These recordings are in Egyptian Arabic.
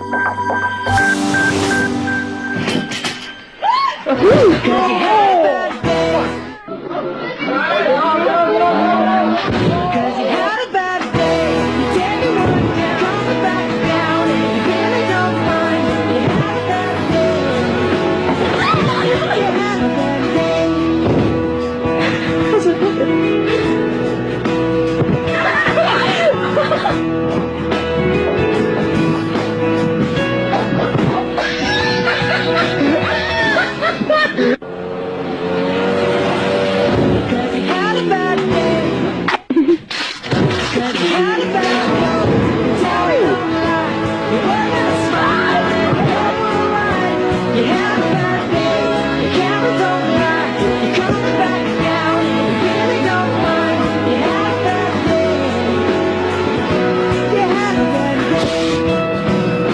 Cause you had a bad day, you didn't run down, coming back down, and you really don't mind. You had a bad day. You had a bad day. Cause you had a bad day. Cause you had a bad day. Tell me I'm right. You were gonna smile. You were right. You had a bad day. The cameras don't lie. You're coming back down. You really don't mind. You had a bad day. You had a bad day.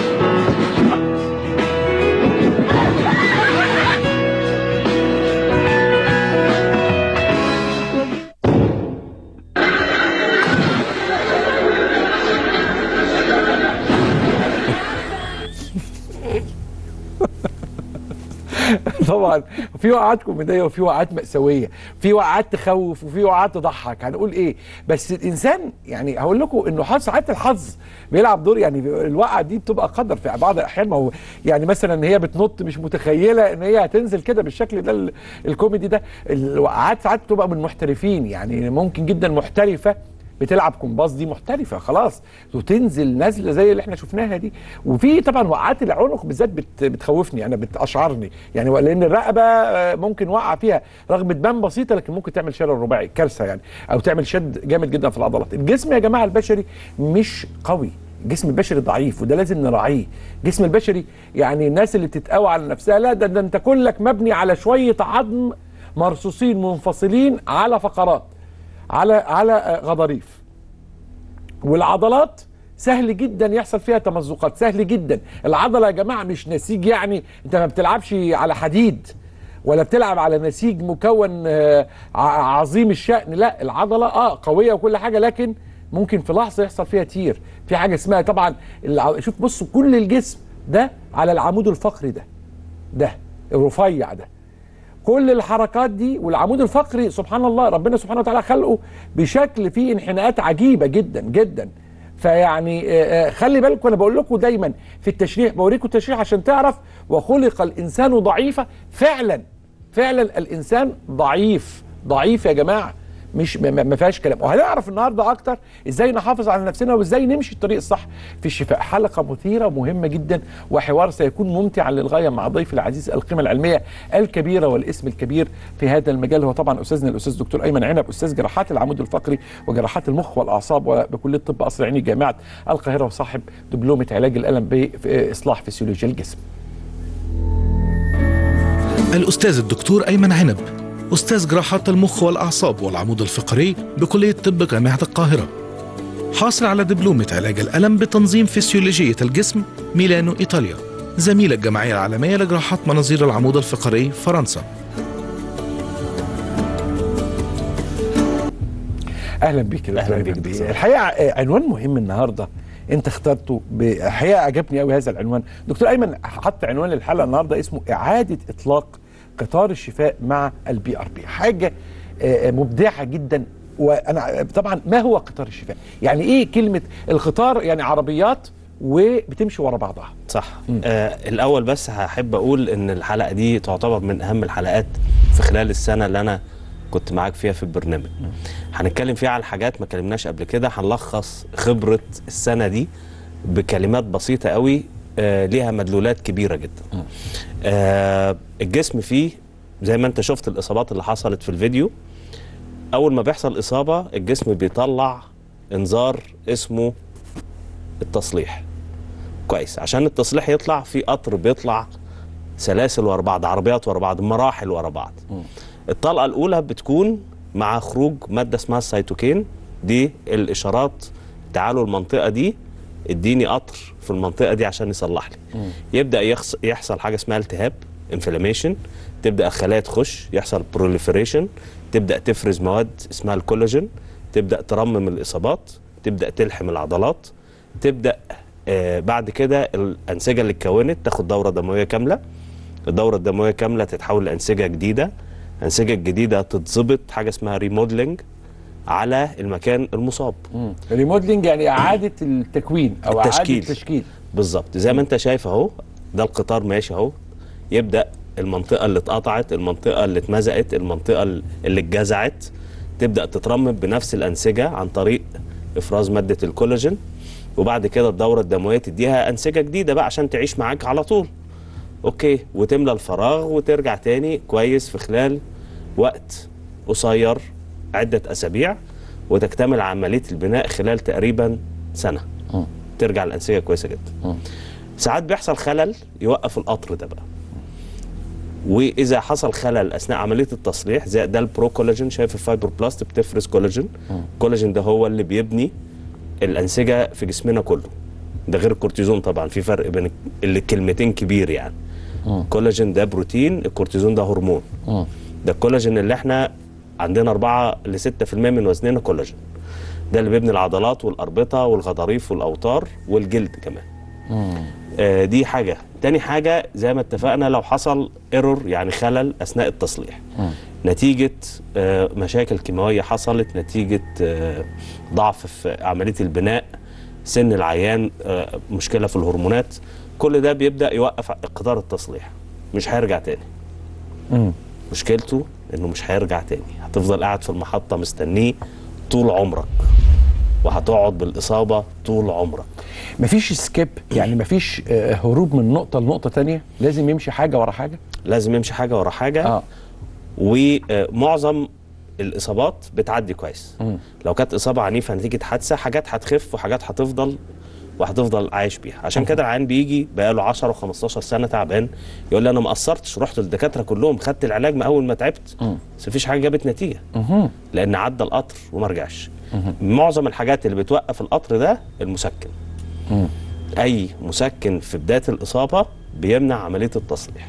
طبعا في وقعات كوميديه وفي وقعات مأساويه في وقعات تخوف وفي وقعات تضحك هنقول ايه بس الانسان يعني هقول لكم انه حظ ساعات الحظ بيلعب دور يعني الوقعه دي بتبقى قدر في بعض الاحيان ما هو يعني مثلا ان هي بتنط مش متخيله ان هي هتنزل كده بالشكل ده ال- الكوميدي ده الوقعات ساعات بتبقى من محترفين يعني ممكن جدا محترفه بتلعب كومباس دي محترفه خلاص وتنزل نازله زي اللي احنا شفناها دي وفي طبعا وقعات العنق بالذات بت بتخوفني انا بتاشعرني يعني لان الرقبه آه، ممكن وقع فيها رغم تبان بسيطه لكن ممكن تعمل شلل رباعي كارثه يعني او تعمل شد جامد جدا في العضلات الجسم يا جماعه البشري مش قوي الجسم البشري ضعيف وده لازم نراعيه الجسم البشري يعني الناس اللي بتتقوى على نفسها لا ده, ده انت كلك مبني على شويه عظم مرصوصين منفصلين على فقرات على على آه، غضاريف والعضلات سهل جدا يحصل فيها تمزقات سهل جدا العضله يا جماعه مش نسيج يعني انت ما بتلعبش على حديد ولا بتلعب على نسيج مكون آه، ع- عظيم الشأن لا العضله اه قويه وكل حاجه لكن ممكن في لحظه يحصل فيها تير في حاجه اسمها طبعا الع- شوف بصوا كل الجسم ده على العمود الفقري ده ده الرفيع ده كل الحركات دي والعمود الفقري سبحان الله ربنا سبحانه وتعالى خلقه بشكل فيه انحناءات عجيبه جدا جدا فيعني آه، آه، خلي بالكم انا بقول لكم دايما في التشريح بوريكم التشريح عشان تعرف وخلق الانسان ضعيفا فعلا فعلا الانسان ضعيف ضعيف يا جماعه مش ما- ما ما فيهاش كلام وهنعرف النهارده اكتر ازاي نحافظ على نفسنا وازاي نمشي الطريق الصح في الشفاء حلقه مثيره ومهمه جدا وحوار سيكون ممتعا للغايه مع ضيف العزيز القيمه العلميه الكبيره والاسم الكبير في هذا المجال هو طبعا استاذنا الاستاذ دكتور ايمن عنب استاذ جراحات العمود الفقري وجراحات المخ والاعصاب وبكليه طب قصر عيني جامعه القاهره وصاحب دبلومه علاج الالم باصلاح فسيولوجيا الجسم الأستاذ الدكتور أيمن عنب أستاذ جراحات المخ والأعصاب والعمود الفقري بكلية طب جامعة القاهرة حاصل على دبلومة علاج الألم بتنظيم فسيولوجية الجسم ميلانو إيطاليا زميل الجمعية العالمية لجراحات مناظير العمود الفقري فرنسا اهلا بيك يا أهلاً دكتور بيك أيمن دكتور. الحقيقه آه، عنوان مهم النهارده انت اخترته الحقيقه عجبني قوي هذا العنوان دكتور ايمن حط عنوان الحلقه النهارده اسمه اعاده اطلاق قطار الشفاء مع البي ار بي حاجه آه، آه، مبدعه جدا وانا طبعا ما هو قطار الشفاء يعني ايه كلمه القطار يعني عربيات وبتمشي ورا بعضها صح آه الاول بس هحب اقول ان الحلقه دي تعتبر من اهم الحلقات في خلال السنه اللي انا كنت معاك فيها في البرنامج هنتكلم فيها عن حاجات ما كلمناش قبل كده هنلخص خبره السنه دي بكلمات بسيطه قوي آه ليها مدلولات كبيره جدا آه الجسم فيه زي ما انت شفت الاصابات اللي حصلت في الفيديو اول ما بيحصل اصابه الجسم بيطلع انذار اسمه التصليح كويس عشان التصليح يطلع في قطر بيطلع سلاسل ورا بعض عربيات ورا بعض مراحل ورا بعض الطلقه الاولى بتكون مع خروج ماده اسمها السيتوكين دي الاشارات تعالوا المنطقه دي اديني قطر في المنطقه دي عشان يصلح لي يبدا يخص يحصل حاجه اسمها التهاب انفلاميشن تبدا الخلايا تخش يحصل بروليفريشن تبدا تفرز مواد اسمها الكولاجين تبدا ترمم الاصابات تبدا تلحم العضلات تبدا آه بعد كده الانسجه اللي اتكونت تاخد دوره دمويه كامله الدوره الدمويه كامله تتحول لانسجه جديده الانسجه الجديده تتظبط حاجه اسمها ريموديلنج على المكان المصاب ريموديلنج يعني اعاده التكوين او التشكيل. اعاده التشكيل بالظبط زي ما انت شايف اهو ده القطار ماشي اهو يبدا المنطقه اللي اتقطعت المنطقه اللي اتمزقت المنطقه اللي اتجزعت تبدا تترمم بنفس الانسجه عن طريق افراز ماده الكولاجين وبعد كده الدوره الدمويه تديها انسجه جديده بقى عشان تعيش معاك على طول اوكي وتملى الفراغ وترجع تاني كويس في خلال وقت قصير عده اسابيع وتكتمل عمليه البناء خلال تقريبا سنه ترجع الانسجه كويسه جدا ساعات بيحصل خلل يوقف القطر ده بقى واذا حصل خلل اثناء عمليه التصليح زي ده البرو كولاجين شايف الفايبر بلاست بتفرز كولاجين الكولاجين ده هو اللي بيبني الانسجه في جسمنا كله ده غير الكورتيزون طبعا في فرق بين الكلمتين كبير يعني الكولاجين ده بروتين الكورتيزون ده هرمون ده الكولاجين اللي احنا عندنا 4 ل 6% من وزننا كولاجين ده اللي بيبني العضلات والاربطه والغضاريف والاوتار والجلد كمان آه دي حاجه تاني حاجه زي ما اتفقنا لو حصل ايرور يعني خلل اثناء التصليح نتيجه آه مشاكل كيماويه حصلت نتيجه آه ضعف في عمليه البناء سن العيان آه مشكله في الهرمونات كل ده بيبدا يوقف قطار التصليح مش هيرجع تاني مشكلته انه مش هيرجع تاني هتفضل قاعد في المحطه مستنيه طول عمرك وهتقعد بالاصابه طول عمرك مفيش سكيب يعني مفيش آه، هروب من نقطه لنقطه تانية لازم يمشي حاجه ورا حاجه لازم يمشي حاجه ورا حاجه اه ومعظم الاصابات بتعدي كويس مم. لو كانت اصابه عنيفه نتيجه حادثه حاجات هتخف وحاجات هتفضل وهتفضل عايش بيها عشان كده العيان بيجي بقاله 10 و15 سنه تعبان يقول لي انا ما قصرتش رحت للدكاتره كلهم خدت العلاج من اول ما تعبت مم. بس مفيش حاجه جابت نتيجه مهم. لان عدى القطر وما رجعش معظم الحاجات اللي بتوقف القطر ده المسكن مم. اي مسكن في بدايه الاصابه بيمنع عمليه التصليح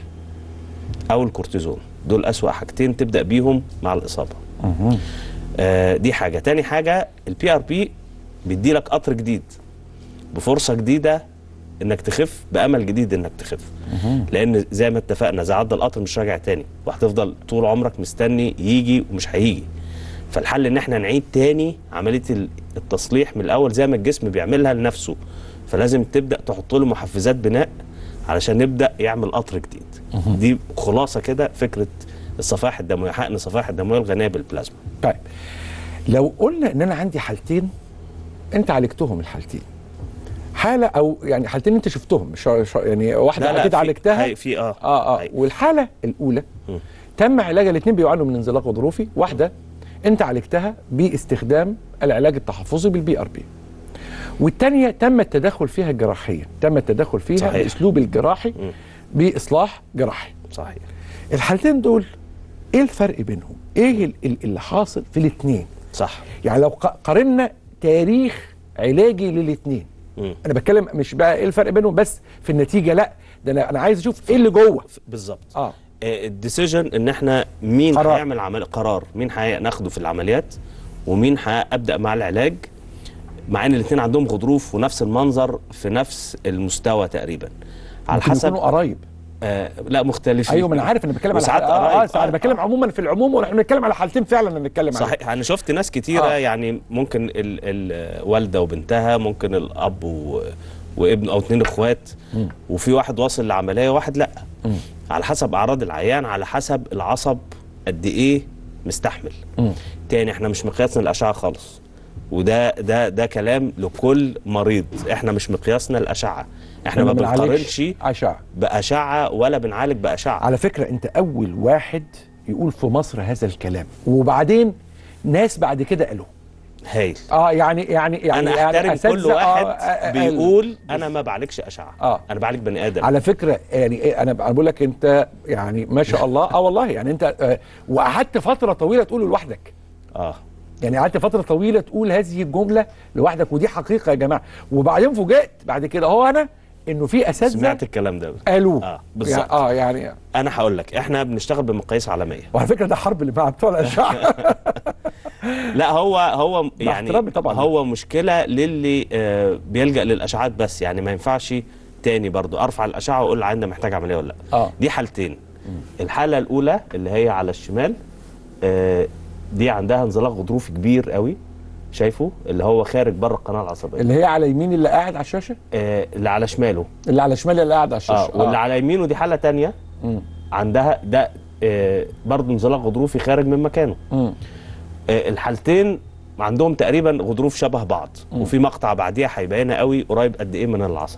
او الكورتيزون دول اسوا حاجتين تبدا بيهم مع الاصابه مهم. آه دي حاجه تاني حاجه البي ار بي بيدي لك قطر جديد بفرصه جديده انك تخف بامل جديد انك تخف لان زي ما اتفقنا اذا عدى القطر مش راجع تاني وهتفضل طول عمرك مستني يجي ومش هيجي فالحل ان احنا نعيد تاني عمليه ال- التصليح من الاول زي ما الجسم بيعملها لنفسه فلازم تبدا تحط له محفزات بناء علشان نبدا يعمل قطر جديد دي خلاصه كده فكره الصفائح الدمويه حقن الصفائح الدمويه الغنيه بالبلازما طيب لو قلنا ان انا عندي حالتين انت عالجتهم الحالتين حاله او يعني حالتين انت شفتهم مش مش- يعني واحده اكيد في- عالجتها هي- في اه اه اه هي. والحاله الاولى مم. تم علاج الاثنين بيعانوا من انزلاق غضروفي واحده انت عالجتها باستخدام العلاج التحفظي بالبي ار بي والثانيه تم التدخل فيها جراحيا تم التدخل فيها صحيح. باسلوب الجراحي مم. باصلاح جراحي صحيح الحالتين دول ايه الفرق بينهم ايه ال- ال- اللي حاصل في الاثنين صح يعني لو ق- قارنا تاريخ علاجي للاثنين مم. انا بتكلم مش بقى ايه الفرق بينهم بس في النتيجه لا ده انا انا عايز اشوف ايه اللي جوه بالظبط اه الديسيجن ان احنا مين قرار. هيعمل عمل قرار مين هناخده في العمليات ومين هابدا مع العلاج مع ان الاثنين عندهم غضروف ونفس المنظر في نفس المستوى تقريبا على ممكن حسب يكونوا قرايب آه لا مختلفين ايوه ما انا عارف انا بتكلم على وساعات حال- اه, قرايب. آه, آه انا بتكلم عموما في العموم ونحن بنتكلم على حالتين فعلا بنتكلم عليهم صحيح انا شفت ناس كتيره آه. آه. يعني ممكن ال- الوالده وبنتها ممكن الاب و... وابنه او اتنين اخوات وفي واحد واصل لعمليه وواحد لا مم. على حسب اعراض العيان على حسب العصب قد ايه مستحمل مم. تاني احنا مش مقياسنا الاشعه خالص وده ده ده كلام لكل مريض احنا مش مقياسنا الاشعه احنا ما بنقارنش اشعه باشعه ولا بنعالج باشعه على فكره انت اول واحد يقول في مصر هذا الكلام وبعدين ناس بعد كده قالوا هايل اه يعني يعني يعني انا يعني احترم أساتذة، كل واحد آه، آه، آه، بيقول انا ما بعالجش اشعه آه. انا بعالج بني ادم على فكره يعني إيه انا انا بقول لك انت يعني ما شاء الله اه والله يعني انت آه وقعدت فتره طويله تقول لوحدك اه يعني قعدت فتره طويله تقول هذه الجمله لوحدك ودي حقيقه يا جماعه وبعدين فوجئت بعد كده هو انا انه في اساتذه سمعت الكلام ده قالوه اه يعني بالظبط اه يعني انا هقول لك احنا بنشتغل بمقاييس عالميه وعلى فكره ده حرب اللي مع بتوع الاشعه لا هو هو يعني احترامي طبعاً. هو مشكله للي آه، بيلجا للاشعات بس يعني ما ينفعش تاني برضو ارفع الاشعه واقول العين ده محتاج عمليه ولا لا آه. دي حالتين الحاله الاولى اللي هي على الشمال آه، دي عندها انزلاق غضروفي كبير قوي شايفه اللي هو خارج بره القناه العصبيه اللي هي على يمين اللي قاعد على الشاشه آه، اللي على شماله اللي على شمال اللي قاعد على الشاشه اه واللي على يمينه دي حاله تانية مم. عندها ده آه، برضه انزلاق غضروفي خارج من مكانه مم. آه، الحالتين عندهم تقريبا غضروف شبه بعض وفي مقطع بعديها هيبينها قوي قريب قد ايه من العصب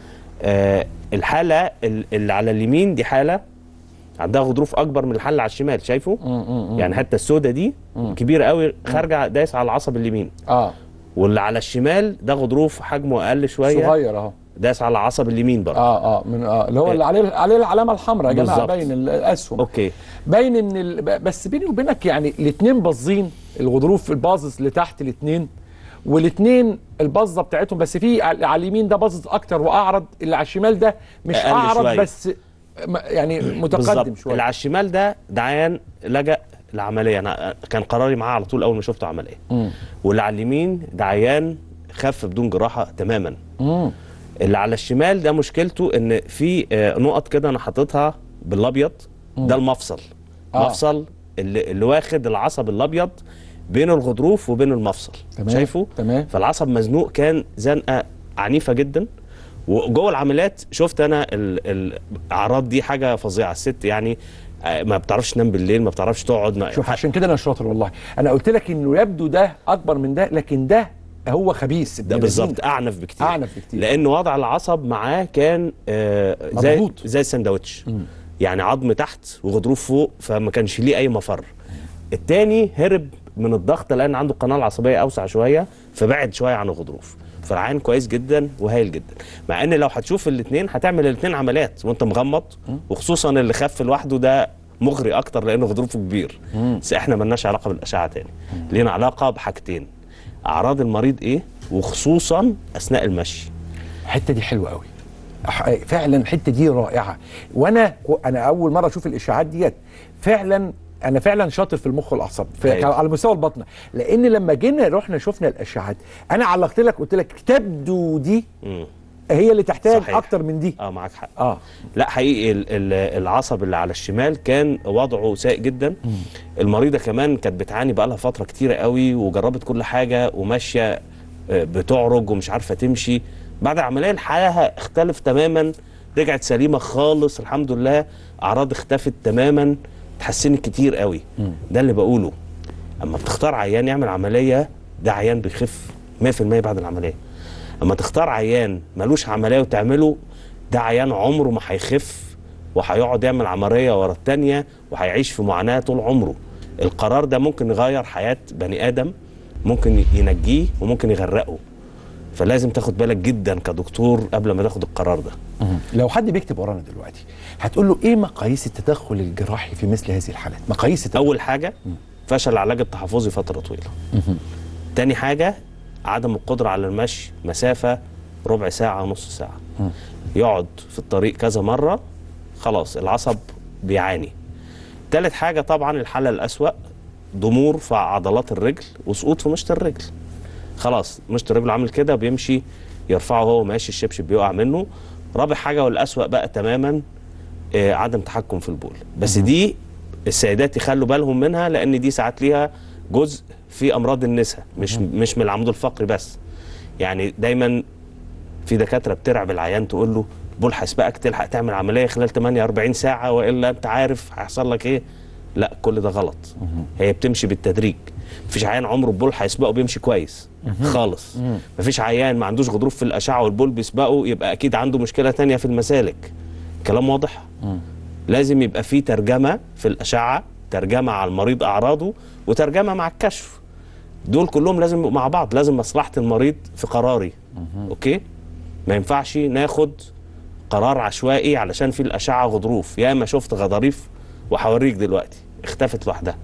آه الحاله ال- اللي على اليمين دي حاله عندها غضروف اكبر من الحاله اللي على الشمال شايفه يعني حتى السودة دي كبيره قوي خارجه دايس على العصب اليمين اه واللي على الشمال ده غضروف حجمه اقل شويه صغير اهو دايس على العصب اليمين برضه اه اه من اه اللي هو اللي عليه عليه العلامه الحمراء يا جماعه بالظبط. باين ال- الاسهم اوكي باين ان ال... ب- بس بيني وبينك يعني الاثنين باظين الغضروف الباظظ لتحت الاثنين والاثنين الباظه بتاعتهم بس في على على اليمين ده باظظ اكتر واعرض اللي على الشمال ده مش أقل اعرض شوية. بس م- يعني متقدم بالظبط شويه اللي على الشمال ده ده عيان لجأ لعمليه انا كان قراري معاه على طول اول ما شفته عمليه مم. واللي على اليمين ده عيان خف بدون جراحه تماما مم. اللي على الشمال ده مشكلته ان في آه، نقط كده انا حاططها بالابيض ده المفصل آه. مفصل اللي, اللي واخد العصب الابيض بين الغضروف وبين المفصل تمام، شايفه تمام. فالعصب مزنوق كان زنقه عنيفه جدا وجوه العمليات شفت انا ال- الاعراض دي حاجه فظيعه الست يعني آه، ما بتعرفش تنام بالليل ما بتعرفش تقعد ما شوف عشان كده انا شاطر والله انا قلت لك انه يبدو ده اكبر من ده لكن ده هو خبيث ابن ده لذين. بالظبط اعنف بكتير أعنف بكتير. لان وضع العصب معاه كان آه زي مضغوط. زي السندوتش يعني عظم تحت وغضروف فوق فما كانش ليه اي مفر التاني هرب من الضغط لان عنده القناه العصبيه اوسع شويه فبعد شويه عن الغضروف فالعين كويس جدا وهايل جدا مع ان لو هتشوف الاثنين هتعمل الاثنين عمليات وانت مغمض وخصوصا اللي خف لوحده ده مغري اكتر لانه غضروفه كبير بس احنا ملناش علاقه بالاشعه تاني لينا علاقه بحاجتين اعراض المريض ايه وخصوصا اثناء المشي الحته دي حلوه قوي أح- فعلا الحته دي رائعه وانا انا اول مره اشوف الاشاعات ديت فعلا انا فعلا شاطر في المخ والاعصاب في أيوة. على مستوى البطنه لان لما جينا رحنا شفنا الاشعات انا علقت لك قلت لك تبدو دي مم. هي اللي تحتاج صحيح. اكتر من دي اه معاك حق اه لا حقيقي ال- ال- العصب اللي على الشمال كان وضعه سيء جدا المريضه كمان كانت بتعاني بقى لها فتره كتيره قوي وجربت كل حاجه وماشيه آه، بتعرج ومش عارفه تمشي بعد العمليه الحالها اختلف تماما رجعت سليمه خالص الحمد لله اعراض اختفت تماما اتحسنت كتير قوي ده اللي بقوله اما بتختار عيان يعمل عمليه ده عيان بيخف 100% بعد العمليه اما تختار عيان ملوش عمليه وتعمله ده عيان عمره ما هيخف وهيقعد يعمل عمليه ورا التانيه وهيعيش في معاناه طول عمره القرار ده ممكن يغير حياه بني ادم ممكن ينجيه وممكن يغرقه فلازم تاخد بالك جدا كدكتور قبل ما تاخد القرار ده لو حد بيكتب ورانا دلوقتي هتقول له ايه مقاييس التدخل الجراحي في مثل هذه الحالات مقاييس التدخل اول حاجه فشل العلاج التحفظي فتره طويله تاني حاجه عدم القدره على المشي مسافه ربع ساعه نص ساعه يقعد في الطريق كذا مره خلاص العصب بيعاني تالت حاجه طبعا الحاله الاسوا ضمور في عضلات الرجل وسقوط في مشط الرجل خلاص مشط الرجل عامل كده بيمشي يرفعه هو ماشي الشبشب بيقع منه رابع حاجه والاسوا بقى تماما آه، عدم تحكم في البول بس دي السيدات يخلوا بالهم منها لان دي ساعات ليها جزء في امراض النساء مش مش من العمود الفقري بس يعني دايما في دكاتره بترعب العيان تقول له البول هيسبقك تلحق تعمل عمليه خلال 48 ساعه والا انت عارف هيحصل لك ايه لا كل ده غلط هي بتمشي بالتدريج مفيش عيان عمره البول هيسبقه بيمشي كويس خالص مفيش عيان ما عندوش غضروف في الاشعه والبول بيسبقه يبقى اكيد عنده مشكله تانية في المسالك كلام واضح لازم يبقى في ترجمه في الاشعه ترجمه على المريض اعراضه وترجمه مع الكشف دول كلهم لازم يبقوا مع بعض لازم مصلحه المريض في قراري اوكي ما ينفعش ناخد قرار عشوائي علشان في الاشعه غضروف يا اما شفت غضاريف وهوريك دلوقتي اختفت لوحدها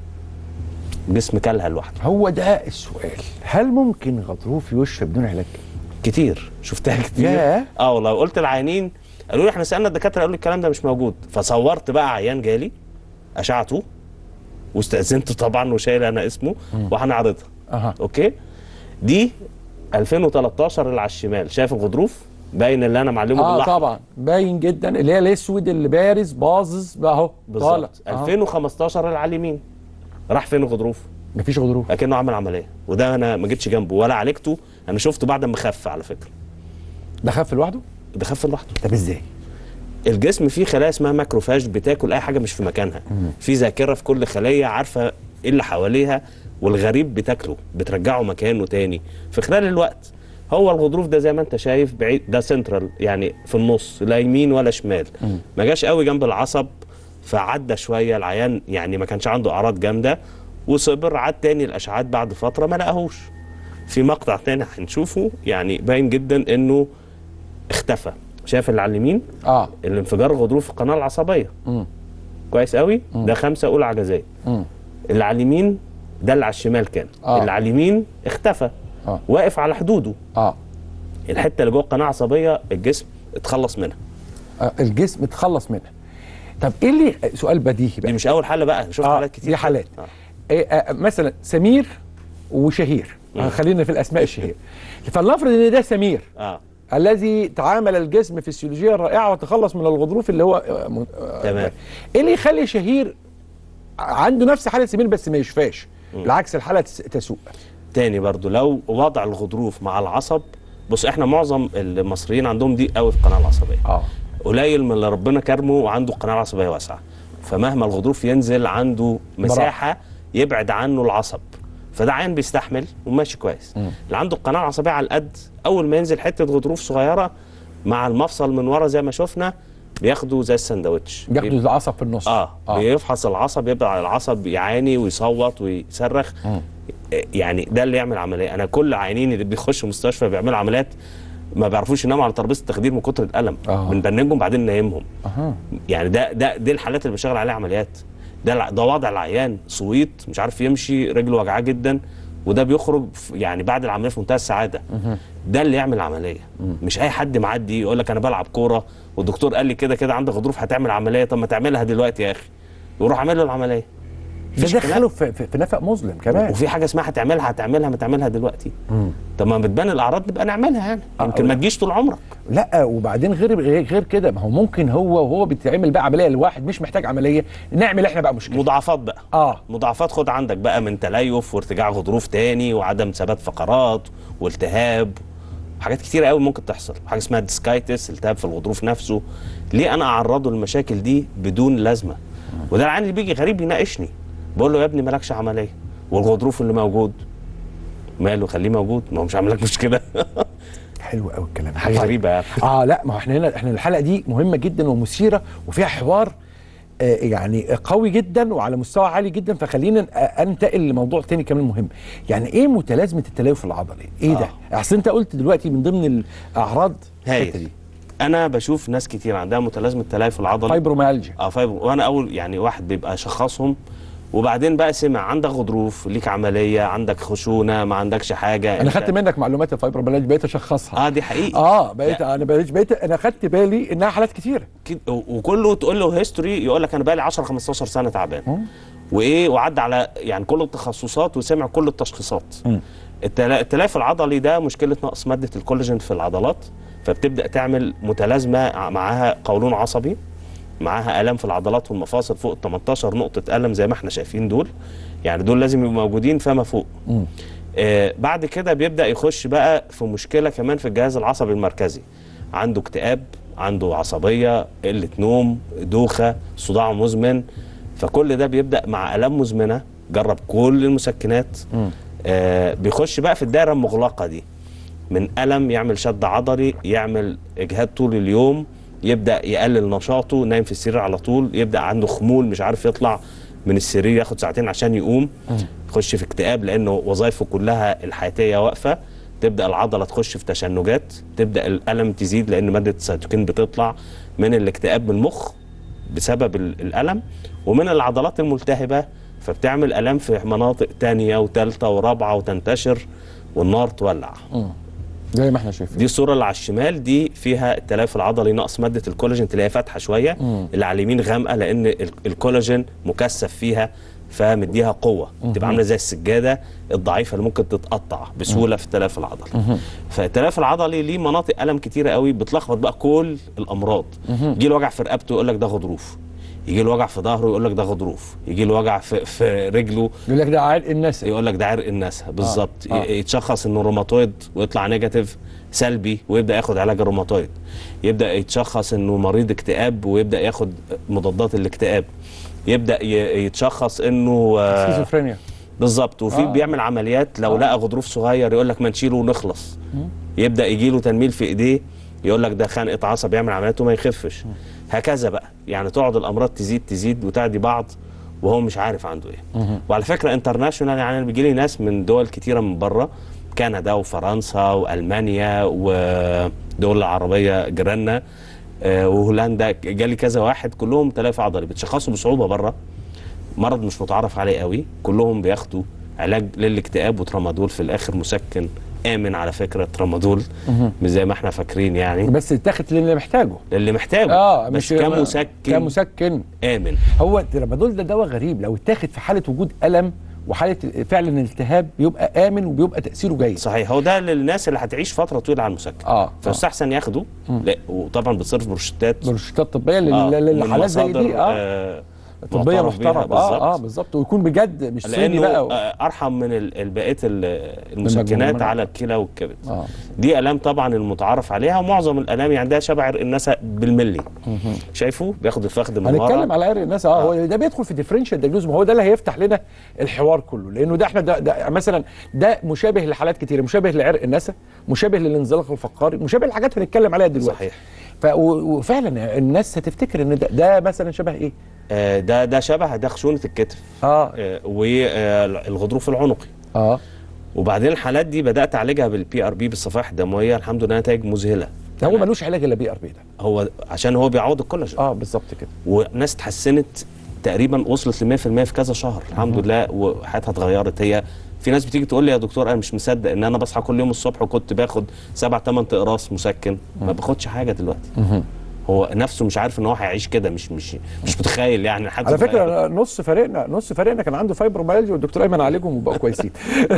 جسم كلها لوحده هو ده السؤال هل ممكن غضروف يشفى بدون علاج كتير شفتها كتير ياه. اه والله قلت العيانين قالوا لي احنا سالنا الدكاتره قالوا لي الكلام ده مش موجود فصورت بقى عيان جالي اشعته واستاذنت طبعا وشايل انا اسمه وهنعرضها اها اوكي دي 2013 اللي على الشمال شايف الغضروف باين اللي انا معلمه اه بالاحمر طبعا باين جدا اللي هي الاسود اللي بارز باظظ بقى اهو طالع بالظبط 2015 اللي على اليمين راح فين الغضروف مفيش غضروف اكنه عمل عمليه وده انا ما جيتش جنبه ولا عالجته انا شفته بعد ما خف على فكره ده خف لوحده ده خف لوحده طب ازاي الجسم فيه خلايا اسمها ماكروفاج بتاكل اي حاجه مش في مكانها في ذاكره في كل خليه عارفه ايه اللي حواليها والغريب بتاكله بترجعه مكانه تاني في خلال الوقت هو الغضروف ده زي ما انت شايف بعيد ده سنترال يعني في النص لا يمين ولا شمال ما جاش قوي جنب العصب فعدى شويه العيان يعني ما كانش عنده اعراض جامده وصبر عاد تاني الاشعاعات بعد فتره ما لقاهوش في مقطع تاني هنشوفه يعني باين جدا انه اختفى شايف اللي على اليمين اه الانفجار غضروف في القناه العصبيه مم. كويس قوي ده خمسه اولى عجزيه مم. اللي على اليمين ده اللي على الشمال كان آه. اللي على اليمين اختفى آه. واقف على حدوده اه الحته اللي جوه القناه العصبيه الجسم اتخلص منها آه، الجسم اتخلص منها طب ايه اللي سؤال بديهي دي بقى مش اول حاله بقى شفت آه، حالات كتير دي حالات. آه. إيه آه مثلا سمير وشهير آه خلينا في الاسماء الشهير فلنفرض ان ده سمير اه الذي تعامل الجسم فسيولوجيا رائعه وتخلص من الغضروف اللي هو آه، م- آه، تمام. ايه اللي يخلي شهير عنده نفس حاله سمير بس ما يشفاش بالعكس الحاله تس- تسوء تاني برضو لو وضع الغضروف مع العصب بص احنا معظم المصريين عندهم دي قوي في القناه العصبيه اه قليل من اللي ربنا كرمه وعنده القناه العصبيه واسعه فمهما الغضروف ينزل عنده مساحه يبعد عنه العصب فده عين بيستحمل وماشي كويس اللي عنده القناه العصبيه على القد اول ما ينزل حته غضروف صغيره مع المفصل من ورا زي ما شفنا بياخده زي السندوتش ياخدوا العصب في النص اه, آه. بيفحص العصب يبدا العصب يعاني ويصوت ويصرخ يعني ده اللي يعمل عمليه انا كل عيانين اللي بيخشوا مستشفى بيعملوا عمليات ما بيعرفوش يناموا على ترابيزه التخدير من كتر الالم آه. بنبنجهم بعدين ننيمهم اها يعني ده ده دي الحالات اللي بشتغل عليها عمليات ده الع- ده وضع العيان صويت مش عارف يمشي رجله وجعاه جدا وده بيخرج في- يعني بعد العمليه في منتهى السعاده ده اللي يعمل عمليه مش اي حد معدي يقول لك انا بلعب كوره والدكتور قال لي كده كده عندك غضروف هتعمل عمليه طب ما تعملها دلوقتي يا اخي يروح عامل له العمليه ده مفيش كلام. دخله في, في, في نفق مظلم كمان وفي حاجه اسمها هتعملها هتعملها ما تعملها دلوقتي طب ما بتبان الاعراض نبقى نعملها يعني يمكن ما تجيش طول عمرك لا وبعدين غير غير غير كده ما هو ممكن هو وهو بيتعمل بقى عمليه لواحد مش محتاج عمليه نعمل احنا بقى مشكله مضاعفات بقى اه مضاعفات خد عندك بقى من تليف وارتجاع غضروف تاني وعدم ثبات فقرات والتهاب حاجات كتيرة قوي ممكن تحصل حاجه اسمها ديسكايتس التهاب في الغضروف نفسه ليه انا اعرضه للمشاكل دي بدون لازمه وده العيان اللي بيجي غريب يناقشني بقول له يا ابني مالكش عمليه والغضروف اللي موجود ماله خليه موجود ما هو مش عامل لك مشكله حلو قوي الكلام حاجه غريبه يعني اه لا ما هو احنا هنا احنا الحلقه دي مهمه جدا ومثيره وفيها حوار آه يعني قوي جدا وعلى مستوى عالي جدا فخلينا آه، انتقل لموضوع تاني كمان مهم يعني ايه متلازمه التليف العضلي ايه ده اصل انت قلت دلوقتي من ضمن الاعراض الحته دي هايل انا بشوف ناس كتير عندها متلازمه تليف العضلي فايبروميالجيا اه فايبر وانا اول يعني واحد بيبقى شخصهم وبعدين بقى سمع عندك غضروف ليك عمليه عندك خشونه ما عندكش حاجه انا أنت- خدت منك معلومات الفايبروميالجيا بقيت اشخصها اه دي حقيقي اه بقيت انا بقيت, بقيت انا خدت بالي انها حالات كتيره كده- و- وكله تقول له هيستوري يقول لك انا بقى لي 10 15 سنه تعبان وايه وعدى على يعني كل التخصصات وسمع كل التشخيصات التلا- التلاف العضلي ده مشكله نقص ماده الكولاجين في العضلات فبتبدا تعمل متلازمه ع- معاها قولون عصبي معاها الام في العضلات والمفاصل فوق 18 نقطه الم زي ما احنا شايفين دول يعني دول لازم يبقوا موجودين فما فوق آه بعد كده بيبدا يخش بقى في مشكله كمان في الجهاز العصبي المركزي عنده اكتئاب عنده عصبيه قله نوم دوخه صداع مزمن فكل ده بيبدا مع الام مزمنه جرب كل المسكنات آه بيخش بقى في الدائره المغلقه دي من الم يعمل شد عضلي يعمل اجهاد طول اليوم يبدا يقلل نشاطه نايم في السرير على طول يبدا عنده خمول مش عارف يطلع من السرير ياخد ساعتين عشان يقوم يخش في اكتئاب لانه وظائفه كلها الحياتيه واقفه تبدا العضله تخش في تشنجات تبدا الالم تزيد لان ماده السيتوكين بتطلع من الاكتئاب من المخ بسبب ال- الالم ومن العضلات الملتهبه فبتعمل الام في مناطق تانية وثالثه ورابعه وتنتشر والنار تولع زي ما احنا شايفين دي الصوره اللي على الشمال دي فيها التليف العضلي نقص ماده الكولاجين تلاقيها فاتحه شويه اللي على اليمين غامقه لان ال- الكولاجين مكثف فيها فمديها قوه تبقى عامله زي السجاده الضعيفه اللي ممكن تتقطع بسهوله في التلاف العضلي فالتلاف العضلي ليه مناطق الم كتيره قوي بتلخبط بقى كل الامراض يجي له وجع في رقبته يقول لك ده غضروف يجي له وجع في ظهره يقول لك ده غضروف يجي له وجع في, في رجله يقول لك ده عرق الناس يقول لك ده عرق النسا بالظبط آه. ي- يتشخص انه روماتويد ويطلع نيجاتيف سلبي ويبدا ياخد علاج الروماتويد يبدا يتشخص انه مريض اكتئاب ويبدا ياخد مضادات الاكتئاب يبدا ي- يتشخص انه آه، سكيزوفرينيا بالظبط وفي آه. بيعمل عمليات لو لقى غضروف صغير يقول لك ما نشيله ونخلص يبدا يجي له تنميل في ايديه يقول لك ده خنقه عصب يعمل عمليات وما يخفش هكذا بقى يعني تقعد الامراض تزيد تزيد وتعدي بعض وهو مش عارف عنده ايه وعلى فكره انترناشونال يعني أنا بيجي لي ناس من دول كتيره من بره كندا وفرنسا والمانيا ودول العربيه جيراننا آه، وهولندا جالي كذا واحد كلهم تلافي عضلي بتشخصوا بصعوبه بره مرض مش متعرف عليه قوي كلهم بياخدوا علاج للاكتئاب وترامادول في الاخر مسكن امن على فكره ترامادول مش زي ما احنا فاكرين يعني بس اتاخد للي محتاجه للي محتاجه اه بس مش كمسكن كمسكن امن هو الترامادول ده دواء غريب لو اتاخد في حاله وجود الم وحاله فعلا التهاب بيبقى امن وبيبقى تاثيره جيد صحيح هو ده للناس اللي هتعيش فتره طويله على المسكن اه فيستحسن ياخده لا وطبعا بتصرف بروشتات بروشتات طبيه لل- آه، لل- من للحالات زي مصادر، دي اه آه طبيه معترف بيها محترمه اه اه بالظبط. بالظبط ويكون بجد مش صيني لانه بقى و... آه، ارحم من ال- البقيه ال- المسكنات المجموعة. على الكلى والكبد آه. دي الام طبعا المتعارف عليها ومعظم الالام يعني ده شبه عرق النسا بالملي شايفه بياخد الفخذ من هنتكلم ورا على عرق الناس اه هو ده بيدخل في ديفرنشال دايجنوز ما هو ده اللي هيفتح لنا الحوار كله لانه ده احنا ده, ده مثلا ده مشابه لحالات كتيره مشابه لعرق النسا مشابه للانزلاق الفقاري مشابه لحاجات هنتكلم عليها دلوقتي صحيح. ف و- وفعلا الناس هتفتكر ان ده, ده مثلا شبه ايه آه، ده ده شبه ده خشونه الكتف اه والغضروف العنقي اه وبعدين الحالات دي بدات اعالجها بالبي ار بي بالصفائح الدمويه الحمد لله نتائج مذهله ده هو ملوش علاج الا بي ار بي ده هو عشان هو بيعوض الكولاجين اه بالظبط كده وناس اتحسنت تقريبا وصلت ل 100% في كذا شهر الحمد لله وحياتها اتغيرت هي في ناس بتيجي تقول لي يا دكتور انا مش مصدق ان انا بصحى كل يوم الصبح وكنت باخد سبع ثمان اقراص مسكن ما باخدش حاجه دلوقتي هو نفسه مش عارف ان هو هيعيش كده مش مش مش متخيل يعني حد على صغير. فكره نص فريقنا نص فريقنا كان عنده فايبروميالجيا والدكتور ايمن عالجهم وبقوا كويسين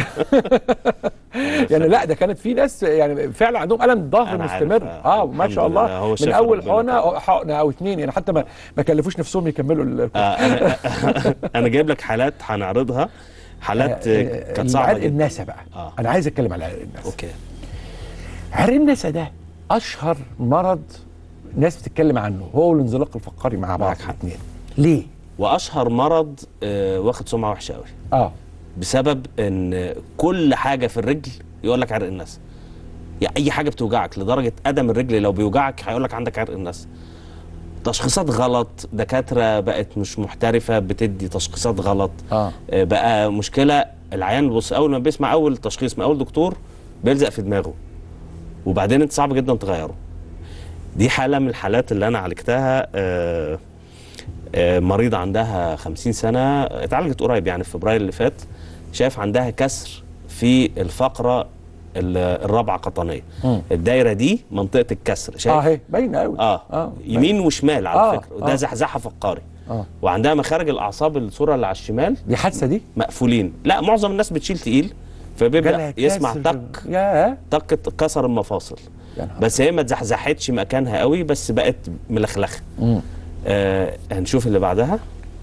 يعني لا ده كانت في ناس يعني فعلا عندهم الم ظهر أنا عارف، مستمر آه، اه ما الحمد شاء لله، الله هو من شاف اول ربنا حقنه طبعا. أو حقنه او اتنين يعني حتى ما ما كلفوش نفسهم يكملوا ال- آه انا انا جايب لك حالات هنعرضها حالات آه، كانت صعبه عرق جدا الناسا بقى آه. انا عايز اتكلم على عرق الناسا اوكي عرق الناسا ده اشهر مرض ناس بتتكلم عنه هو والانزلاق الفقري مع بعض معاك حق. الاثنين ليه؟ واشهر مرض آه، واخد سمعه وحشه قوي اه بسبب ان كل حاجه في الرجل يقول لك عرق الناس يعني اي حاجه بتوجعك لدرجه قدم الرجل لو بيوجعك هيقول لك عندك عرق الناس تشخيصات غلط دكاتره بقت مش محترفه بتدي تشخيصات غلط اه آه، بقى مشكله العيان بص اول ما بيسمع اول تشخيص من اول دكتور بيلزق في دماغه وبعدين انت صعب جدا تغيره دي حاله من الحالات اللي انا عالجتها آه، آه، مريضه عندها 50 سنه اتعالجت قريب يعني في فبراير اللي فات شايف عندها كسر في الفقره ال- الرابعه قطنيه مم. الدايره دي منطقه الكسر شايف اه اهي باينه قوي اه, اه يمين وشمال على آه، فكره وده آه. زحزحه فقاري اه وعندها مخارج الاعصاب الصوره اللي على الشمال دي حادثه دي مقفولين لا معظم الناس بتشيل تقيل فبيبدا جالها يسمع كسر. طق ياه طق كسر المفاصل يا نهار بس هي ما اتزحزحتش مكانها قوي بس بقت ملخلخه مم. آه هنشوف اللي بعدها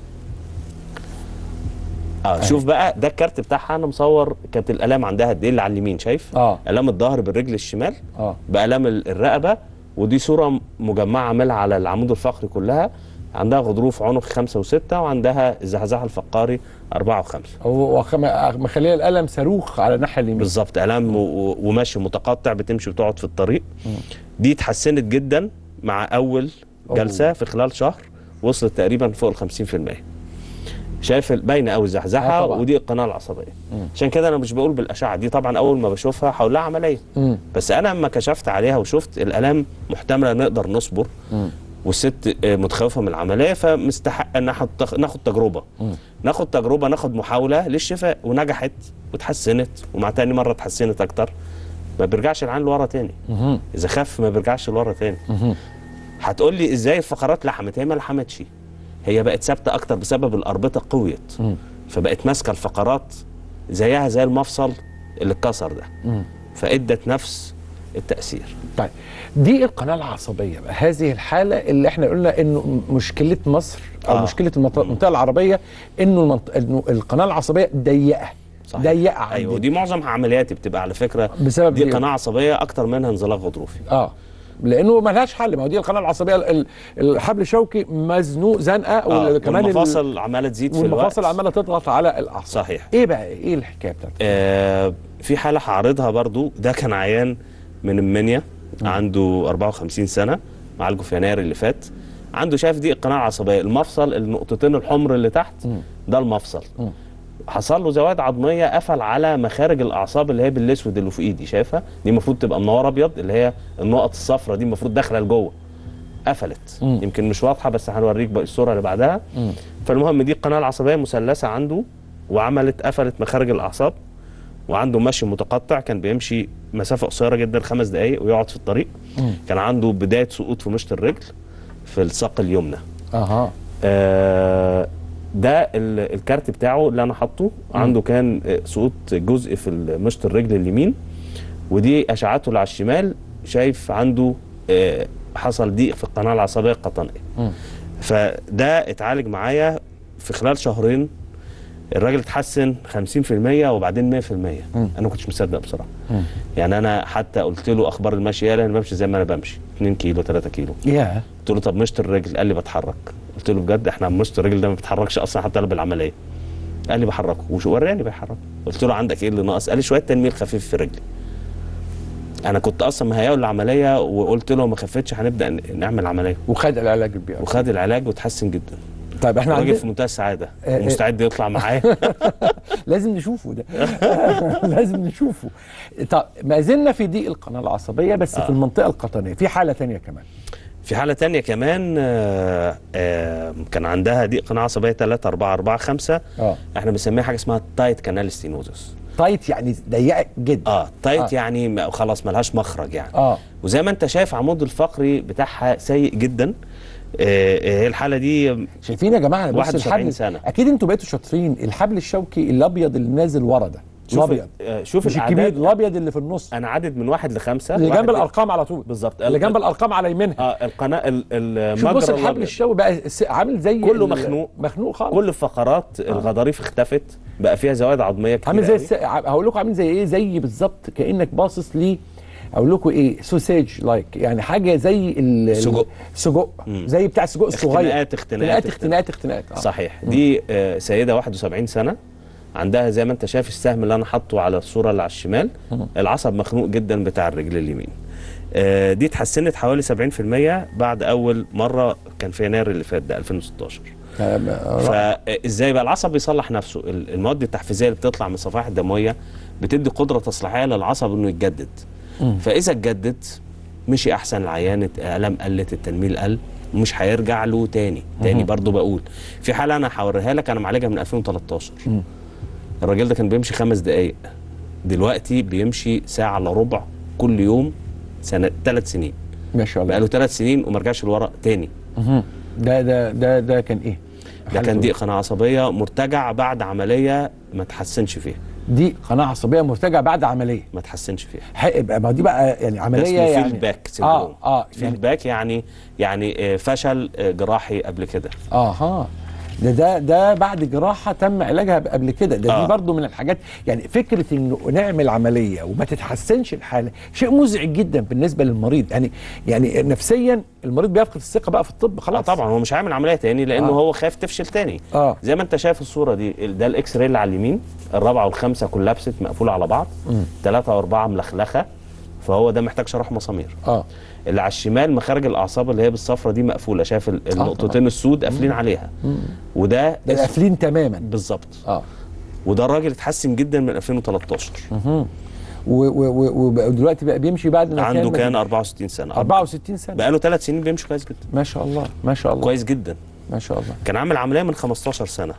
اه شوف بقى ده الكارت بتاعها انا مصور كانت الالام عندها قد ايه اللي على اليمين شايف اه الام الظهر بالرجل الشمال اه بالام ال- الرقبه ودي صوره مجمعه عاملها على العمود الفقري كلها عندها غضروف عنق خمسة وستة وعندها الزحزحة الفقاري أربعة وخمسة هو وخم- مخليه الالم صاروخ على الناحيه اليمين بالظبط الام و- و- وماشي متقطع بتمشي وتقعد في الطريق دي اتحسنت جدا مع اول جلسه أوه. في خلال شهر وصلت تقريبا فوق ال 50% شايف ال- باينه قوي آه الزحزحه طبعا. ودي القناه العصبيه عشان كده انا مش بقول بالاشعه دي طبعا اول ما بشوفها هقول لها عمليه مم. بس انا لما كشفت عليها وشفت الالام محتمله نقدر نصبر مم. والست آه، متخوفه من العمليه فمستحق ان ناخد ناخد تجربه ناخد تجربه ناخد محاوله للشفاء ونجحت وتحسنت ومع تاني مره اتحسنت اكتر ما بيرجعش العين لورا تاني مهم. اذا خف ما بيرجعش لورا تاني مهم. هتقول لي ازاي الفقرات لحمت هي ما لحمتش هي بقت ثابته اكتر بسبب الاربطه قويت مم. فبقت ماسكه الفقرات زيها زي المفصل اللي اتكسر ده فادت نفس التاثير طيب دي القناه العصبيه بقى هذه الحاله اللي احنا قلنا انه م- مشكله مصر او آه. آه. مشكله المنط- المنطقه العربيه انه المنط... انه القناه العصبيه ضيقه صحيح. ضيقه عندنا. ايوه ودي معظم عملياتي بتبقى على فكره بسبب دي دي. قناه عصبيه اكتر منها انزلاق غضروفي اه لانه ما لهاش حل ما هو دي القناه العصبيه ال- ال- الحبل الشوكي مزنوق زنقه آه وكمان ال- والمفاصل عماله تزيد في الوقت والمفاصل عماله تضغط على الاعصاب صحيح ايه بقى ايه الحكايه بتاعتك آه في حاله هعرضها برضو ده كان عيان من المنيا عنده 54 سنه معالجه في يناير اللي فات عنده شايف دي القناه العصبيه المفصل النقطتين الحمر اللي تحت ده المفصل حصل له زواد عظميه قفل على مخارج الاعصاب اللي هي بالاسود اللي في ايدي شايفها دي المفروض تبقى منوره ابيض اللي هي النقط الصفراء دي المفروض داخله لجوه قفلت مم. يمكن مش واضحه بس هنوريك بقى الصوره اللي بعدها مم. فالمهم دي القناه العصبيه مثلثه عنده وعملت قفلت مخارج الاعصاب وعنده مشي متقطع كان بيمشي مسافه قصيره جدا خمس دقائق ويقعد في الطريق مم. كان عنده بدايه سقوط في مشط الرجل في الساق اليمنى اها آه ده ال- الكارت بتاعه اللي انا حاطه عنده كان آه، سقوط جزء في مشط الرجل اليمين ودي اشعته اللي على الشمال شايف عنده آه، حصل ضيق في القناه العصبيه القطنيه مم. فده اتعالج معايا في خلال شهرين الراجل اتحسن 50% وبعدين 100% انا ما كنتش مصدق بصراحه مم. يعني انا حتى قلت له اخبار المشي يا انا بمشي زي ما انا بمشي 2 كيلو 3 كيلو يا قلت له طب مشط الرجل قال لي بتحرك قلت له بجد احنا مشط الرجل ده ما بيتحركش اصلا حتى قبل العمليه قال لي بحركه وش وراني بيحركه قلت له عندك ايه اللي ناقص قال لي شويه تنميل خفيف في رجلي انا كنت اصلا مهيئه العمليه وقلت له ما خفتش هنبدا ن- نعمل عمليه وخد العلاج البيئي وخد العلاج وتحسن جدا طيب احنا راجل عندنا في منتهى السعاده آه، آه. ومستعد يطلع معايا لازم نشوفه ده لازم نشوفه طب ما زلنا في ضيق القناه العصبيه بس في المنطقه القطنيه في حاله تانية كمان في حاله تانية كمان آه، آه، كان عندها ضيق قناه عصبيه 3 4 4 5 اه احنا بنسميها حاجه اسمها تايت كانال ستينوزس تايت يعني ضيقه جدا اه تايت آه. آه. يعني ما- خلاص ملهاش مخرج يعني اه وزي ما انت شايف عمود الفقري بتاعها سيء جدا آه، آه، هي الحاله دي شايفين يا جماعه بص 71 الحبل سنة. اكيد انتوا بقيتوا شاطرين الحبل الشوكي الابيض اللي نازل ورا ده شوف الابيض آه، شوف مش الكبير الاعداد الابيض اللي في النص انا عدد من واحد لخمسه اللي واحد جنب الارقام على طول بالظبط اللي جنب الارقام على يمينها اه القناه ال- شوف بص المجرى الحبل الأبيض. الشوكي بقى س- عامل زي كله ال- مخنوق. مخنوق خالص كل الفقرات الغضاريف اختفت بقى فيها زوائد عظميه كتير عامل زي قوي. الس... هقول لكم عامل زي ايه زي بالظبط كانك باصص ليه اقول لكم ايه سوسيج لايك يعني حاجه زي ال- سجق. سجق زي بتاع السجق الصغير اختناقات- اختناقات- اختناقات اختناقات اختناقات آه. صحيح دي آه، سيده 71 سنه عندها زي ما انت شايف السهم اللي انا حاطه على الصوره اللي على الشمال العصب مخنوق جدا بتاع الرجل اليمين آه، دي اتحسنت حوالي 70% بعد اول مره كان في يناير اللي فات ده 2016 فازاي بقى العصب بيصلح نفسه ال- المواد التحفيزيه اللي بتطلع من الصفائح الدمويه بتدي قدره تصليحيه للعصب انه يتجدد فاذا اتجدد مشي احسن العيان الالم قلت التنميل قل مش هيرجع له تاني تاني برضو بقول في حاله انا هوريها لك انا معالجها من 2013 الراجل ده كان بيمشي خمس دقايق دلوقتي بيمشي ساعه الا ربع كل يوم سنه ثلاث سنين ما شاء الله بقاله ثلاث سنين وما رجعش لورا تاني مهم. ده ده ده ده كان ايه ده حالته كان ضيق قناه عصبيه مرتجع بعد عمليه ما تحسنش فيها دي قناه عصبيه مرتجعه بعد عمليه ما تحسنش فيها حق- يبقى ما دي بقى يعني ده عمليه اسمه يعني فيلد باك سيندروم اه اه فيلد يعني باك يعني يعني آه، فشل آه، جراحي قبل كده اها ده ده ده بعد جراحه تم علاجها قبل كده ده آه. دي برضو من الحاجات يعني فكره انه نعمل عمليه وما تتحسنش الحاله شيء مزعج جدا بالنسبه للمريض يعني يعني نفسيا المريض بيفقد الثقه بقى في الطب اه خلاص طبعا هو مش هيعمل عمليه تاني لانه آه. هو خايف تفشل تاني اه زي ما انت شايف الصوره دي ده الاكس راي اللي على اليمين الرابعه والخامسه كولابست مقفوله على بعض ثلاثه واربعه ملخلخه فهو ده محتاج شرح مسامير اه اللي على الشمال مخارج الاعصاب اللي هي بالصفرة دي مقفوله شايف ال- النقطتين السود قافلين عليها وده ده اسم- قافلين تماما بالظبط اه وده الراجل اتحسن جدا من 2013 و- و- و- ودلوقتي بقى بيمشي بعد ما عنده كان مثلاً 64 سنه 64 سنه بقاله ثلاث سنين بيمشي كويس جدا ما شاء الله ما شاء الله كويس جدا ما شاء الله كان عامل عمليه من 15 سنه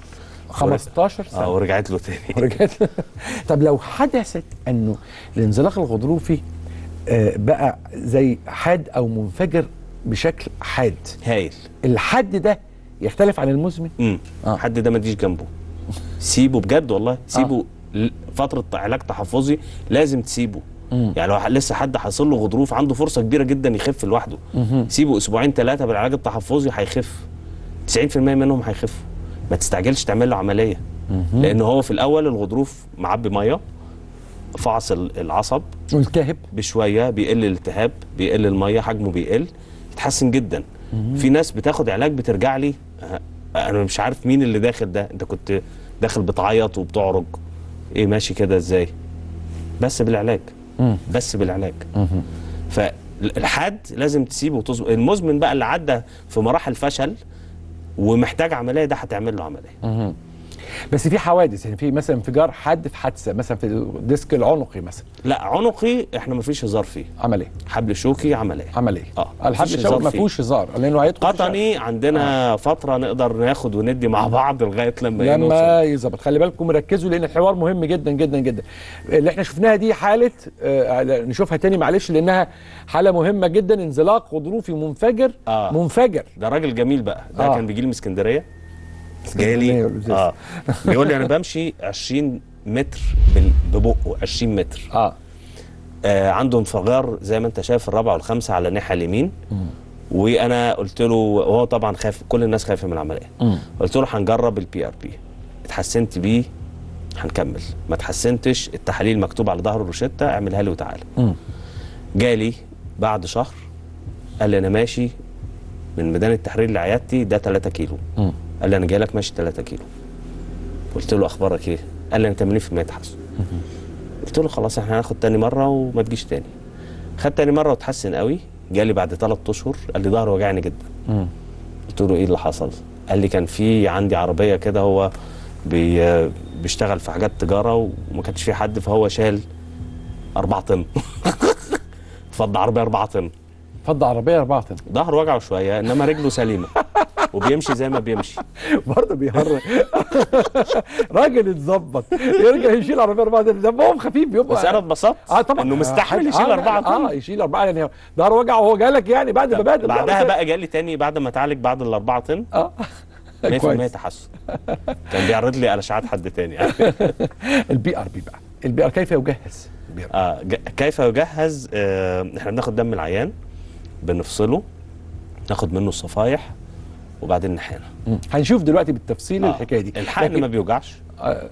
15 اه سنه ورجعت له تاني ورجعت طب لو حدثت انه الانزلاق الغضروفي آه، بقى زي حاد او منفجر بشكل حاد هايل الحد ده يختلف عن المزمن امم آه. حد ده ما تجيش جنبه سيبه بجد والله سيبه ل- فتره علاج تحفظي لازم تسيبه يعني لو لسه حد حاصل له غضروف عنده فرصه كبيره جدا يخف لوحده سيبه اسبوعين ثلاثه بالعلاج التحفظي هيخف 90% منهم هيخفوا ما تستعجلش تعمل له عمليه لان هو في الاول الغضروف معبي ميه فعص ال- العصب والتهب بشويه بيقل الالتهاب بيقل الميه حجمه بيقل يتحسن جدا في ناس بتاخد علاج بترجع لي أه، انا مش عارف مين اللي داخل ده انت كنت داخل بتعيط وبتعرج ايه ماشي كده ازاي بس بالعلاج بس بالعلاج فالحاد لازم تسيبه وتظبط المزمن بقى اللي عدى في مراحل فشل ومحتاج عمليه ده هتعمل له عمليه بس في حوادث يعني في مثلا انفجار حد في حادثه مثلا في الديسك العنقي مثلا لا عنقي احنا ما فيش هزار فيه عمل ايه؟ حبل شوكي عمليه عمل ايه؟ اه الحبل مفيش الشوكي هزار ما فيه. فيهوش هزار لانه هيدخل في قطني عندنا فتره نقدر ناخد وندي مع بعض لغايه لما إيه نوصل. لما يظبط خلي بالكم ركزوا لان الحوار مهم جدا جدا جدا اللي احنا شفناها دي حاله آه نشوفها تاني معلش لانها حاله مهمه جدا انزلاق غضروفي منفجر آه. منفجر ده راجل جميل بقى ده آه. آه. كان بيجي لي من اسكندريه اسكندرية جالي والأزاز. اه بيقول لي انا بمشي 20 متر بال- ببقه 20 متر اه آه عنده انفجار زي ما انت شايف الرابعه والخامسه على الناحيه اليمين وانا قلت له وهو طبعا خايف كل الناس خايفه من العمليه قلت له هنجرب البي ار بي اتحسنت بيه هنكمل ما اتحسنتش التحاليل مكتوب على ظهر الروشته اعملها لي وتعالى جالي بعد شهر قال لي انا ماشي من ميدان التحرير لعيادتي ده 3 كيلو قال لي انا جاي لك ماشي 3 كيلو قلت له اخبارك ايه قال لي انا 80% تحسن قلت له خلاص احنا هناخد تاني مره وما تجيش تاني خد تاني مره وتحسن قوي جالي بعد ثلاث اشهر قال لي ظهري وجعني جدا قلت له ايه اللي حصل قال لي كان في عندي عربيه كده هو بي بيشتغل في حاجات تجاره وما كانش في حد فهو شال 4 طن فض عربيه 4 طن فض عربيه 4 طن ظهر وجعه شويه انما رجله سليمه وبيمشي زي ما بيمشي برضه بيهرج راجل اتظبط يرجع يشيل عربيه 4 طن دمهم خفيف بيبقى بس انا اتبسطت اه طبعا انه مستحمل آه، يشيل آه، 4 طن اه يشيل 4 يعني ظهر وجع وهو جالك يعني بعد ما بادئ بعدها بقى جالي تاني بعد ما اتعالج بعد الاربعه طن اه 100% كويس تحسن كان بيعرض لي على اشعات حد تاني يعني. البي ار بي بقى البي ار كيف يجهز البي ار آه ج- كيف يجهز آه احنا بناخد دم العيان بنفصله ناخد منه الصفايح وبعدين نحقنه هنشوف دلوقتي بالتفصيل آه، الحكايه دي الحقن لكن- ما بيوجعش آه،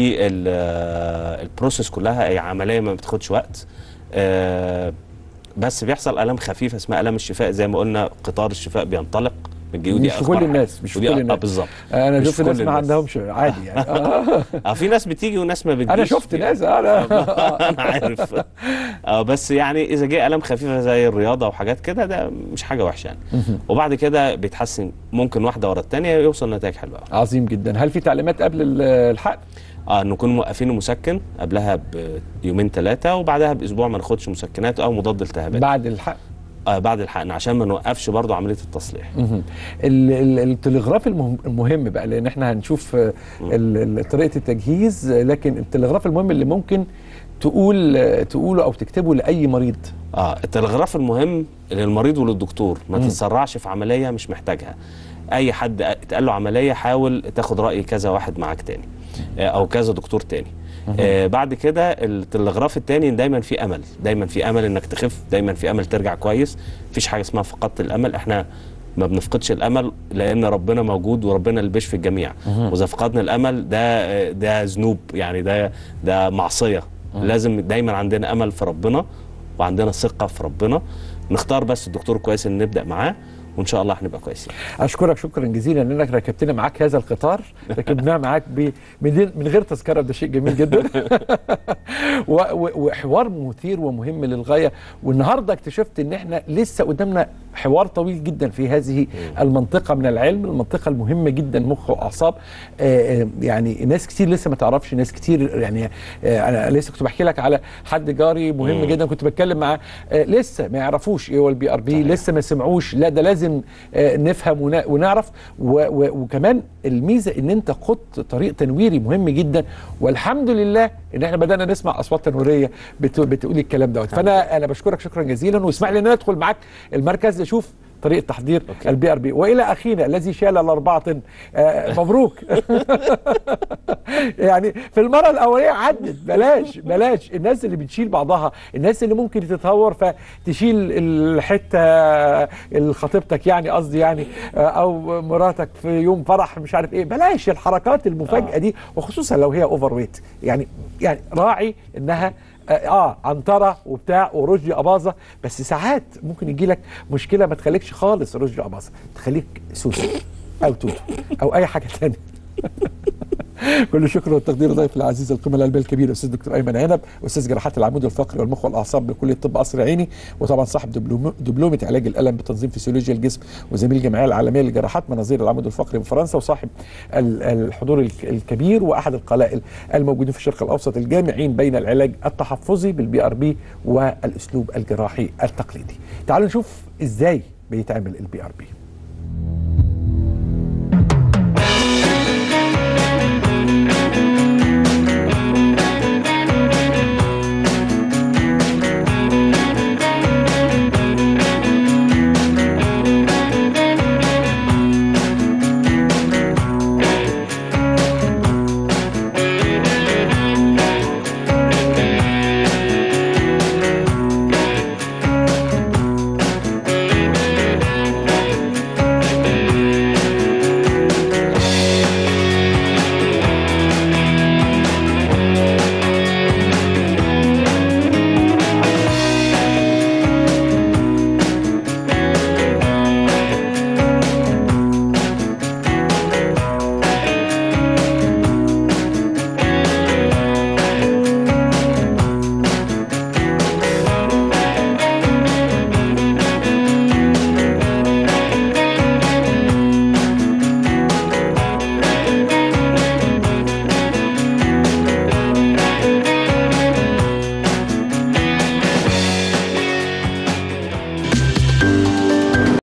والبروسيس كلها اي عمليه ما بتاخدش وقت آه بس بيحصل الام خفيفه اسمها الام الشفاء زي ما قلنا قطار الشفاء بينطلق من الجيود مش في كل الناس مش في كل اه الناس بالظبط انا مش شفت في ناس كل ما الناس. عندهمش عادي يعني آه. اه في ناس بتيجي وناس ما بتجيش انا شفت ناس انا انا عارف اه بس يعني اذا جه الام خفيفه زي الرياضه وحاجات كده ده مش حاجه وحشه يعني وبعد كده بيتحسن ممكن واحده ورا الثانيه يوصل نتائج حلوه أوي. عظيم جدا هل في تعليمات قبل ال- الحقن اه نكون موقفين المسكن قبلها بيومين ثلاثه وبعدها باسبوع ما ناخدش مسكنات او مضاد التهابات بعد الحقن آه بعد الحقن عشان ما نوقفش برضو عمليه التصليح مهم. ال- ال- التلغراف المهم, المهم بقى لان احنا هنشوف آه، ال- ال- طريقه التجهيز آه، لكن التلغراف المهم اللي ممكن تقول آه، تقوله او تكتبه لاي مريض اه التلغراف المهم للمريض وللدكتور ما تتسرعش في عمليه مش محتاجها اي حد اتقال له عمليه حاول تاخد راي كذا واحد معاك تاني آه، او كذا دكتور تاني آه بعد كده التلغراف التاني دايما في امل دايما في امل انك تخف دايما في امل ترجع كويس مفيش حاجه اسمها فقدت الامل احنا ما بنفقدش الامل لان ربنا موجود وربنا اللي بيشفي الجميع واذا فقدنا الامل ده ده ذنوب يعني ده ده معصيه لازم دايما عندنا امل في ربنا وعندنا ثقه في ربنا نختار بس الدكتور كويس اللي نبدا معاه وان شاء الله هنبقى كويسين اشكرك شكرا جزيلا انك ركبتنا معاك هذا القطار ركبناه معاك ب- من من غير تذكره ده شيء جميل جدا و- و- وحوار مثير ومهم للغايه والنهارده اكتشفت ان احنا لسه قدامنا حوار طويل جدا في هذه المنطقه من العلم المنطقه المهمه جدا مخ واعصاب آه، آه، يعني ناس كتير لسه ما تعرفش ناس كتير يعني آه، انا لسه كنت بحكي لك على حد جاري مهم مم. جدا كنت بتكلم معاه آه، لسه ما يعرفوش ايه هو البي ار بي لسه ما سمعوش لا ده لازم آه، نفهم ونا- ونعرف و- و- وكمان الميزه ان انت خدت طريق تنويري مهم جدا والحمد لله ان احنا بدانا نسمع اصوات تنويريه بت- بتقول الكلام دوت فانا انا بشكرك شكرا جزيلا واسمح لي ان انا ادخل معاك المركز اشوف طريقه تحضير أوكي. البي ار بي والى اخينا الذي شال الاربعه آه، مبروك يعني في المره الاوليه عدت بلاش بلاش الناس اللي بتشيل بعضها الناس اللي ممكن تتهور فتشيل الحته اللي خطيبتك يعني قصدي يعني آه، او مراتك في يوم فرح مش عارف ايه بلاش الحركات المفاجاه دي وخصوصا لو هي اوفر ويت يعني يعني راعي انها اه آه، عنتره وبتاع ورشدي اباظه بس ساعات ممكن يجي لك مشكله ما تخليكش خالص رشدي اباظه تخليك سوسو او توتو او اي حاجه ثانيه كل شكر والتقدير ضيف العزيز القيمه القلبيه الكبير الاستاذ دكتور ايمن عنب استاذ جراحات العمود الفقري والمخ والاعصاب بكليه طب قصر عيني وطبعا صاحب دبلوم دبلومه علاج الالم بتنظيم فسيولوجيا الجسم وزميل الجمعيه العالميه للجراحات مناظير العمود الفقري بفرنسا وصاحب ال- الحضور الك- الكبير واحد القلائل الموجودين في الشرق الاوسط الجامعين بين العلاج التحفظي بالبي ار بي والاسلوب الجراحي التقليدي تعالوا نشوف ازاي بيتعمل البي ار بي